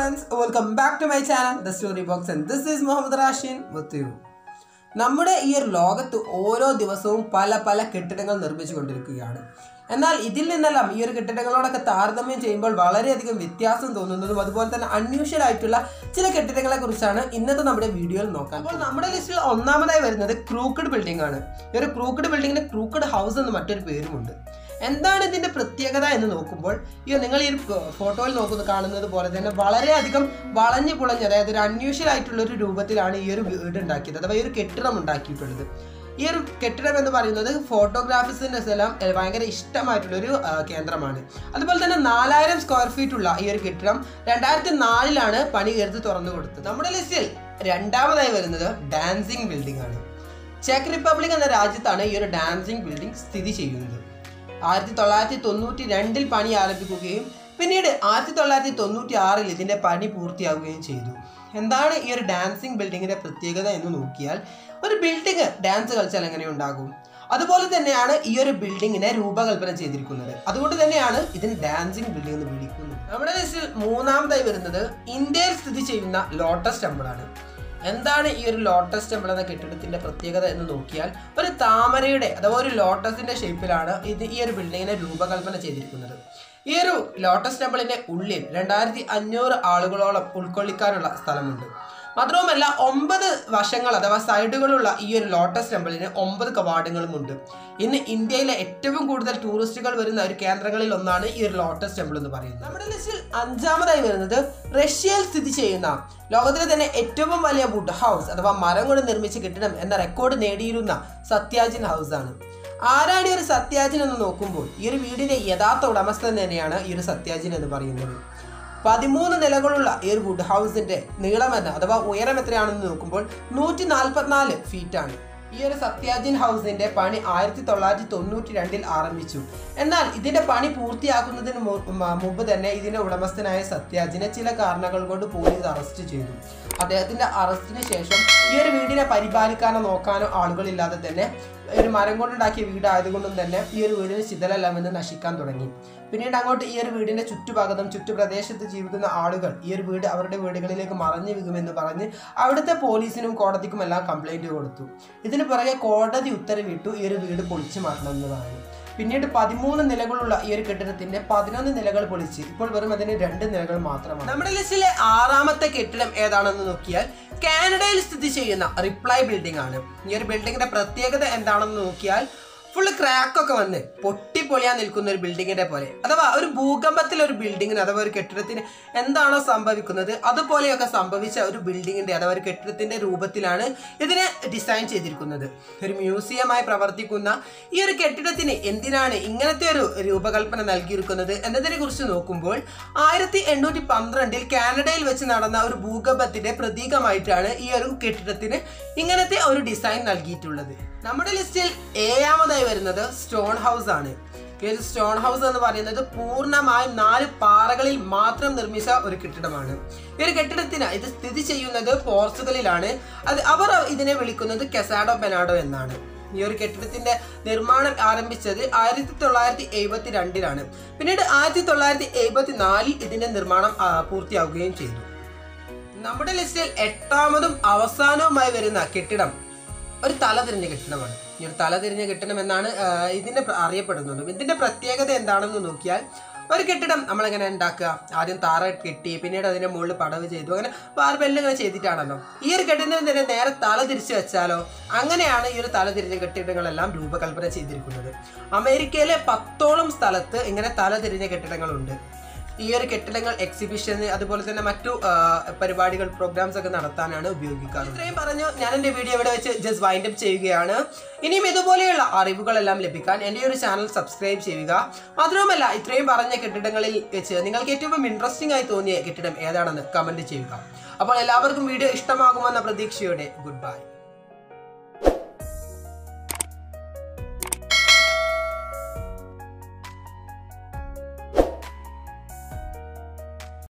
friends welcome back to my channel the story box and this is Muhammad Rashin with you നമ്മുടെ ഈ ഒരു ലോകത്ത് ഓരോ ദിവസവും പല പല കെട്ടിടങ്ങൾ നിർമ്മിച്ചു കൊണ്ടിരിക്കുകയാണ് എന്നാൽ ഇതിൽ നിന്നെല്ലാം ഈ ഒരു കെട്ടിടങ്ങളോടൊക്കെ താരതമ്യം ചെയ്യുമ്പോൾ വളരെയധികം വ്യത്യാസം തോന്നുന്നതും അതുപോലെ തന്നെ അൺയൂഷ്വൽ ആയിട്ടുള്ള ചില കെട്ടിടങ്ങളെ കുറിച്ചാണ് ഇന്നത്തെ നമ്മുടെ വീഡിയോയിൽ നോക്കാൻ അപ്പോൾ നമ്മുടെ ലിസ്റ്റിൽ ഒന്നാമതായി വരുന്നത് ക്രൂക്കഡ് ബിൽഡിംഗ് ആണ് ഈ ഒരു ക്രൂക്കഡ് ബിൽഡിങ്ങിന് ക്രൂക്കഡ് ഹൗസ് എന്ന് മറ്റൊരു പേരുമുണ്ട് എന്താണ് ഇതിന്റെ പ്രത്യേകത എന്ന് നോക്കുമ്പോൾ ഈ നിങ്ങൾ ഈ ഒരു ഫോട്ടോയിൽ നോക്കുന്നത് കാണുന്നത് പോലെ തന്നെ വളരെയധികം വളഞ്ഞു പുളഞ്ഞ് അതായത് ഒരു അൺയൂഷ്വൽ ആയിട്ടുള്ള ഒരു രൂപത്തിലാണ് ഈ ഒരു വീട് ഉണ്ടാക്കിയത് അഥവാ ഈ ഒരു കെട്ടിടം ഉണ്ടാക്കിയിട്ടുള്ളത് ഈ ഒരു കെട്ടിടം എന്ന് പറയുന്നത് ഫോട്ടോഗ്രാഫേഴ്സിന്റെ എല്ലാം ഏഹ്, ഭയങ്കര ഇഷ്ടമായിട്ടുള്ള ഒരു കേന്ദ്രമാണ് അതുപോലെ തന്നെ നാലായിരം സ്ക്വയർ ഫീറ്റ് ഉള്ള ഈ ഒരു കെട്ടിടം രണ്ടായിരത്തി നാലിലാണ് പണി കരുത്ത് തുറന്നു കൊടുത്തത് നമ്മുടെ ലിസ്റ്റിൽ രണ്ടാമതായി വരുന്നത് ഡാൻസിങ് ബിൽഡിംഗ് ആണ് ചെക്ക് റിപ്പബ്ലിക് എന്ന രാജ്യത്താണ് ഈ ഒരു ഡാൻസിങ് ബിൽഡിംഗ് സ്ഥിതി ചെയ്യുന്നത് ആയിരത്തി തൊള്ളായിരത്തി തൊണ്ണൂറ്റി രണ്ടിൽ പണി ആരംഭിക്കുകയും പിന്നീട് ആയിരത്തി തൊള്ളായിരത്തി തൊണ്ണൂറ്റി ആറിൽ ഇതിന്റെ പണി പൂർത്തിയാവുകയും ചെയ്തു എന്താണ് ഈ ഒരു ഡാൻസിങ് ബിൽഡിങ്ങിന്റെ പ്രത്യേകത എന്ന് നോക്കിയാൽ ഒരു ബിൽഡിംഗ് ഡാൻസ് കളിച്ചാൽ എങ്ങനെ ഉണ്ടാകും അതുപോലെ തന്നെയാണ് ഈ ഒരു ബിൽഡിങ്ങിനെ രൂപകൽപ്പന ചെയ്തിരിക്കുന്നത് അതുകൊണ്ട് തന്നെയാണ് ഇതിന് ഡാൻസിങ് ബിൽഡിംഗ് എന്ന് വിളിക്കുന്നത് നമ്മുടെ ലിസ്റ്റിൽ മൂന്നാമതായി വരുന്നത് ഇന്ത്യയിൽ സ്ഥിതി ചെയ്യുന്ന ലോട്ടസ് ടെമ്പിൾ ആണ് എന്താണ് ഈ ഒരു ലോട്ടസ് ടെമ്പിൾ എന്ന കെട്ടിടത്തിന്റെ പ്രത്യേകത എന്ന് നോക്കിയാൽ ഒരു താമരയുടെ അഥവാ ഒരു ലോട്ടസിന്റെ ഷേപ്പിലാണ് ഇത് ഈ ഒരു ബിൽഡിങ്ങിനെ രൂപകൽപ്പന ചെയ്തിരിക്കുന്നത് ഈ ഒരു ലോട്ടസ് ടെമ്പിളിന്റെ ഉള്ളിൽ രണ്ടായിരത്തി അഞ്ഞൂറ് ആളുകളോളം ഉൾക്കൊള്ളിക്കാനുള്ള സ്ഥലമുണ്ട് മാത്രവുമല്ല ഒമ്പത് വശങ്ങൾ അഥവാ സൈഡുകളുള്ള ഈ ഒരു ലോട്ടസ് ടെമ്പിളിന് ഒമ്പത് കവാടങ്ങളുമുണ്ട് ഇന്ന് ഇന്ത്യയിലെ ഏറ്റവും കൂടുതൽ ടൂറിസ്റ്റുകൾ വരുന്ന ഒരു കേന്ദ്രങ്ങളിൽ ഒന്നാണ് ഈ ഒരു ലോട്ടസ് ടെമ്പിൾ എന്ന് പറയുന്നത് നമ്മുടെ ലിസ്റ്റിൽ അഞ്ചാമതായി വരുന്നത് റഷ്യയിൽ സ്ഥിതി ചെയ്യുന്ന ലോകത്തിലെ തന്നെ ഏറ്റവും വലിയ വുഡ് ഹൗസ് അഥവാ മരം കൊണ്ട് നിർമ്മിച്ച കെട്ടിടം എന്ന റെക്കോർഡ് നേടിയിരുന്ന സത്യാജിൻ ഹൗസ് ആണ് ആരാണ് ഈ ഒരു സത്യാജിൻ എന്ന് നോക്കുമ്പോൾ ഈ ഒരു വീടിന്റെ യഥാർത്ഥ ഉടമസ്ഥൻ തന്നെയാണ് ഈ ഒരു സത്യാജിൻ എന്ന് പറയുന്നത് പതിമൂന്ന് നിലകളുള്ള ഈ ഒരു വുഡ് ഹൗസിന്റെ നീളമെന്ന് അഥവാ ഉയരം എത്രയാണെന്ന് നോക്കുമ്പോൾ നൂറ്റി നാൽപ്പത്തിനാല് ഫീറ്റ് ആണ് ഈ ഒരു സത്യാജിൻ ഹൗസിന്റെ പണി ആയിരത്തി തൊള്ളായിരത്തി തൊണ്ണൂറ്റി രണ്ടിൽ ആരംഭിച്ചു എന്നാൽ ഇതിന്റെ പണി പൂർത്തിയാക്കുന്നതിന് മു- മ- മുമ്പ് തന്നെ ഇതിന്റെ ഉടമസ്ഥനായ സത്യാജിനെ ചില കാരണങ്ങൾ കൊണ്ട് പോലീസ് അറസ്റ്റ് ചെയ്തു അദ്ദേഹത്തിന്റെ അറസ്റ്റിന് ശേഷം ഈ ഒരു വീടിനെ പരിപാലിക്കാനോ നോക്കാനോ ആളുകളില്ലാതെ തന്നെ ഒരു മരം കൊണ്ടുണ്ടാക്കിയ വീടായതുകൊണ്ടും തന്നെ ഈ ഒരു വീടിന് ശിഥിലമെന്ന് നശിക്കാൻ തുടങ്ങി പിന്നീട് അങ്ങോട്ട് ഈ ഒരു വീടിന്റെ ചുറ്റുഭാഗത്തും ചുറ്റുപ്രദേശത്ത് ജീവിക്കുന്ന ആളുകൾ ഈ ഒരു വീട് അവരുടെ വീടുകളിലേക്ക് മറഞ്ഞു വീകുമെന്ന് പറഞ്ഞ് അവിടുത്തെ പോലീസിനും കോടതിക്കും എല്ലാം കംപ്ലൈന്റ് കൊടുത്തു ഇതിന് പുറകെ കോടതി ഉത്തരവിട്ടു ഈ ഒരു വീട് പൊളിച്ചു മാറ്റണമെന്ന് പറഞ്ഞു പിന്നീട് പതിമൂന്ന് നിലകളുള്ള ഈ ഒരു കെട്ടിടത്തിന്റെ പതിനൊന്ന് നിലകൾ പൊളിച്ച് ഇപ്പോൾ വെറും അതിന് രണ്ട് നിലകൾ മാത്രമാണ് നമ്മുടെ ലിസ്റ്റിലെ ആറാമത്തെ കെട്ടിടം ഏതാണെന്ന് നോക്കിയാൽ കാനഡയിൽ സ്ഥിതി ചെയ്യുന്ന റിപ്ലൈ ബിൽഡിംഗ് ആണ് ഈ ഒരു ബിൽഡിങ്ങിന്റെ പ്രത്യേകത എന്താണെന്ന് നോക്കിയാൽ ഫുള്ള് ക്രാക്കൊക്കെ വന്ന് പൊട്ടിപ്പൊളിയാൻ നിൽക്കുന്ന ഒരു ബിൽഡിങ്ങിന്റെ പോലെ അഥവാ ഒരു ഭൂകമ്പത്തിൽ ഒരു ബിൽഡിങ്ങിന് അഥവാ ഒരു കെട്ടിടത്തിന് എന്താണോ സംഭവിക്കുന്നത് അതുപോലെയൊക്കെ സംഭവിച്ച ഒരു ബിൽഡിങ്ങിന്റെ അഥവാ ഒരു കെട്ടിടത്തിന്റെ രൂപത്തിലാണ് ഇതിനെ ഡിസൈൻ ചെയ്തിരിക്കുന്നത് ഒരു മ്യൂസിയമായി പ്രവർത്തിക്കുന്ന ഈ ഒരു കെട്ടിടത്തിന് എന്തിനാണ് ഇങ്ങനത്തെ ഒരു രൂപകൽപ്പന നൽകിയിരിക്കുന്നത് എന്നതിനെ കുറിച്ച് നോക്കുമ്പോൾ ആയിരത്തി എണ്ണൂറ്റി പന്ത്രണ്ടിൽ കാനഡയിൽ വെച്ച് നടന്ന ഒരു ഭൂകമ്പത്തിന്റെ പ്രതീകമായിട്ടാണ് ഈ ഒരു കെട്ടിടത്തിന് ഇങ്ങനത്തെ ഒരു ഡിസൈൻ നൽകിയിട്ടുള്ളത് നമ്മുടെ ലിസ്റ്റിൽ ഏഴാമതായി വരുന്നത് സ്റ്റോൺ ഹൗസ് ആണ് ഈ ഒരു സ്റ്റോൺ ഹൗസ് എന്ന് പറയുന്നത് പൂർണ്ണമായും നാല് പാറകളിൽ മാത്രം നിർമ്മിച്ച ഒരു കെട്ടിടമാണ് ഈ ഒരു കെട്ടിടത്തിന് ഇത് സ്ഥിതി ചെയ്യുന്നത് പോർച്ചുഗലിലാണ് അത് അവർ ഇതിനെ വിളിക്കുന്നത് കെസാഡോ ബെനാഡോ എന്നാണ് ഈ ഒരു കെട്ടിടത്തിന്റെ നിർമ്മാണം ആരംഭിച്ചത് ആയിരത്തി തൊള്ളായിരത്തി എഴുപത്തി രണ്ടിലാണ് പിന്നീട് ആയിരത്തി തൊള്ളായിരത്തി എഴുപത്തി നാലിൽ ഇതിന്റെ നിർമ്മാണം ആ, പൂർത്തിയാവുകയും ചെയ്തു നമ്മുടെ ലിസ്റ്റിൽ എട്ടാമതും അവസാനവുമായി വരുന്ന കെട്ടിടം ഒരു തല തിരിഞ്ഞ കെട്ടിടമാണ് ഈ ഒരു തല തിരിഞ്ഞ കെട്ടിടം എന്നാണ് ആ, ഇതിന്റെ പ്ര- അറിയപ്പെടുന്നത് ഇതിന്റെ പ്രത്യേകത എന്താണെന്ന് നോക്കിയാൽ ഒരു കെട്ടിടം നമ്മളെങ്ങനെ ഉണ്ടാക്കുക ആദ്യം താറ കെട്ടി പിന്നീട് അതിന്റെ മുകളിൽ പടവ് ചെയ്തു അങ്ങനെ ബാർബെല്ലാം ഇങ്ങനെ ചെയ്തിട്ടാണല്ലോ ഈ ഒരു കെട്ടിടത്തിന് നേരെ തല തിരിച്ചു വെച്ചാലോ അങ്ങനെയാണ് ഈ ഒരു തല തിരിഞ്ഞ കെട്ടിടങ്ങളെല്ലാം രൂപകൽപ്പന ചെയ്തിരിക്കുന്നത് അമേരിക്കയിലെ പത്തോളം സ്ഥലത്ത് ഇങ്ങനെ തല തിരിഞ്ഞ കെട്ടിടങ്ങളുണ്ട് ഈ ഒരു കെട്ടിടങ്ങൾ എക്സിബിഷന് അതുപോലെ തന്നെ മറ്റു ആ, പരിപാടികൾ പ്രോഗ്രാംസ് ഒക്കെ നടത്താനാണ് ഉപയോഗിക്കാറ് ഇത്രയും പറഞ്ഞു ഞാൻ എൻ്റെ വീഡിയോ ഇവിടെ വെച്ച് ജസ്റ്റ് വൈൻഡ് അപ്പ് ചെയ്യുകയാണ് ഇനിയും ഇതുപോലെയുള്ള അറിവുകളെല്ലാം ലഭിക്കാൻ എൻ്റെ ഈ ഒരു ചാനൽ സബ്സ്ക്രൈബ് ചെയ്യുക മാത്രവുമല്ല ഇത്രയും പറഞ്ഞ കെട്ടിടങ്ങളിൽ വെച്ച് നിങ്ങൾക്ക് ഏറ്റവും ഇൻട്രസ്റ്റിംഗ് ആയി തോന്നിയ കെട്ടിടം ഏതാണെന്ന് കമൻറ്റ് ചെയ്യുക അപ്പോൾ എല്ലാവർക്കും വീഡിയോ ഇഷ്ടമാകുമെന്ന പ്രതീക്ഷയോടെ ഗുഡ് ബൈ